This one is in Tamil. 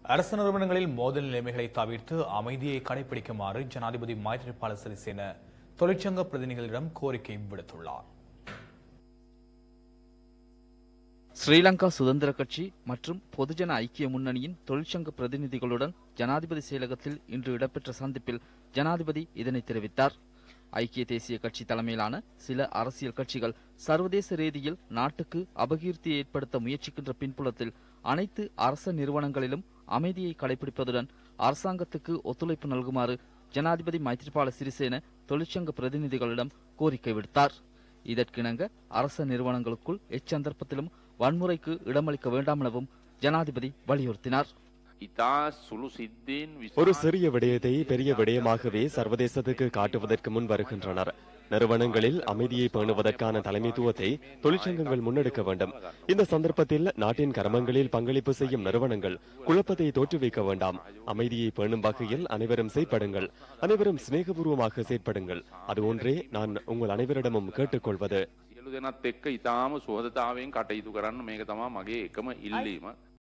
அரசு நிறுவனங்களில் மோதல் நிலைமைகளை தவிர்த்து அமைதியை கடைபிடிக்குமாறு ஜனாதிபதி மைத்ரிபால சிறிசேன தொழிற்சங்க பிரதிநிதிகளிடம் கோரிக்கை விடுத்துள்ளார் ஸ்ரீலங்கா சுதந்திர கட்சி மற்றும் பொதுஜன ஐக்கிய முன்னணியின் தொழிற்சங்க பிரதிநிதிகளுடன் ஜனாதிபதி செயலகத்தில் இன்று இடம்பெற்ற சந்திப்பில் ஜனாதிபதி இதனை தெரிவித்தார் ஐக்கிய தேசிய கட்சி தலைமையிலான சில அரசியல் கட்சிகள் சர்வதேச ரீதியில் நாட்டுக்கு அபகீர்த்தியை ஏற்படுத்த முயற்சிக்கின்ற பின்புலத்தில் அனைத்து அரச நிறுவனங்களிலும் அமைதியை கடைபிடிப்பதுடன் அரசாங்கத்துக்கு ஒத்துழைப்பு நல்குமாறு ஜனாதிபதி மைத்ரிபால சிறிசேன தொழிற்சங்க பிரதிநிதிகளிடம் கோரிக்கை விடுத்தார் இதற்கிணங்க அரச நிறுவனங்களுக்குள் எச்சந்தர்ப்பத்திலும் வன்முறைக்கு இடமளிக்க வேண்டாம் எனவும் ஜனாதிபதி வலியுறுத்தினார் ඉතා සුළු සිද්ධීන් ஒரு சிறிய விடயத்தை பெரிய விடயமாகவே சர்வதேசத்துக்கு காட்டுவதற்கு முன் வருகின்றனர் நிறுவனங்களில் அமைதியை பேணுவதற்கான தலைமைத்துவத்தை தொழிற்சங்கங்கள் முன்னெடுக்க வேண்டும் இந்த சந்தர்ப்பத்தில் நாட்டின் கர்மங்களில் பங்களிப்பு செய்யும் நிறுவனங்கள் குழப்பத்தை தோற்றுவிக்க வேண்டாம் அமைதியை பேணும் வகையில் அனைவரும் செயற்படுங்கள் அனைவரும் சிநேகபூர்வமாக செயற்படுங்கள் அது ஒன்றே நான் உங்கள் அனைவரிடமும் கேட்டுக்கொள்வது සියලු දෙනත් එක්ක ඉතාම සුහදතාවයෙන් කටයුතු කරන්න මේක තමා මගේ එකම ඉල්ලීම